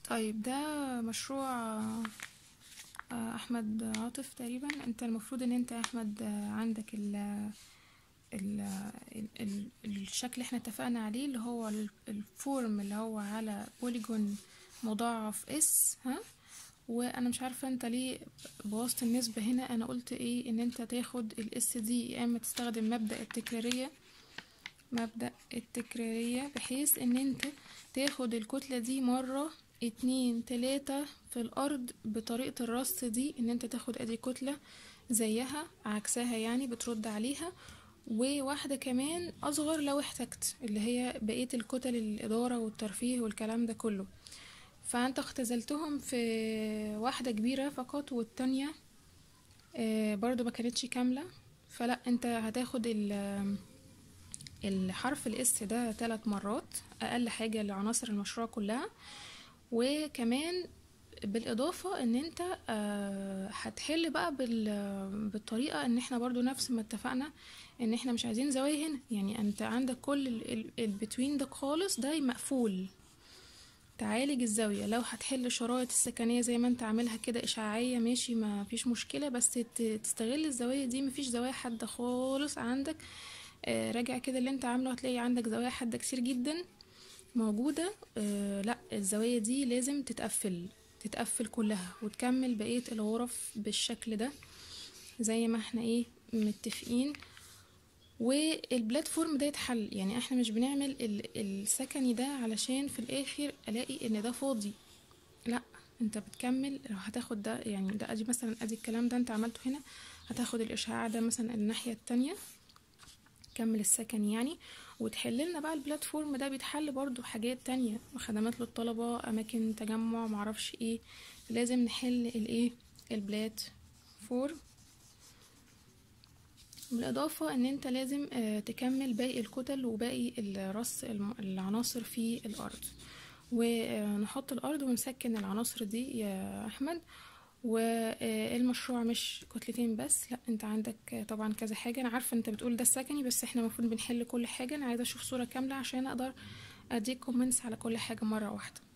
طيب ده مشروع آه، احمد عاطف تقريبا انت المفروض ان انت يا احمد آه، عندك ال ال ال ال الشكل اللي احنا اتفقنا عليه اللي هو ال- الفورم اللي هو على بوليجون مضاعف اس ها وانا مش عارفه انت ليه بوظت النسبه هنا انا قلت ايه ان انت تاخد الاس دي يا اما تستخدم مبدأ التكراريه مبدأ التكرارية بحيث ان انت تاخد الكتلة دي مرة اتنين تلاتة في الارض بطريقة الرص دي ان انت تاخد ادي كتلة زيها عكسها يعني بترد عليها وواحدة كمان اصغر لو احتجت اللي هي بقية الكتل الادارة والترفيه والكلام ده كله فانت اختزلتهم في واحدة كبيرة فقط والتانية آه، برضو ما كانتش كاملة فلا انت هتاخد ال الحرف الاس ده ثلاث مرات اقل حاجة لعناصر المشروع كلها وكمان بالاضافة ان انت آه، هتحل بقى بال- بالطريقة ان احنا برضو نفس ما اتفقنا ان احنا مش عايزين زوايا هنا يعني انت عندك كل البتوين ده خالص ده مقفول تعالج الزاوية لو هتحل الشرايط السكنية زي ما انت عاملها كده إشعاعية ماشي ما فيش مشكلة بس ت- تستغل الزوايا دي مفيش زوايا حادة خالص عندك آه، راجع كده اللي انت عامله هتلاقي عندك زوايا حادة كتير جدا موجودة آه لا الزوايا دي لازم تتقفل تتقفل كلها وتكمل بقية الغرف بالشكل ده زي ما احنا ايه متفقين والبلاتفورم ده يتحل يعني احنا مش بنعمل ال- السكني ده علشان في الاخر الاقي ان ده فاضي لا انت بتكمل لو هتاخد ده يعني ده ادي مثلا ادي الكلام ده انت عملته هنا هتاخد الاشعاع ده مثلا الناحية التانية كمل السكن يعني وتحل لنا بقى البلاتفورم ده بيتحل برضو حاجات تانية خدمات للطلبة أماكن تجمع معرفش ايه لازم نحل الايه البلات فور بالإضافة إن أنت لازم آه، تكمل باقي الكتل وباقي الرص الم- العناصر في الأرض ونحط الأرض ونسكن العناصر دي يا أحمد والمشروع مش كتلتين بس لا انت عندك آه، طبعا كذا حاجة انا عارفة انت بتقول ده السكني بس احنا المفروض بنحل كل حاجة انا عايزة اشوف صورة كاملة عشان اقدر اديك كومنتس على كل حاجة مرة واحدة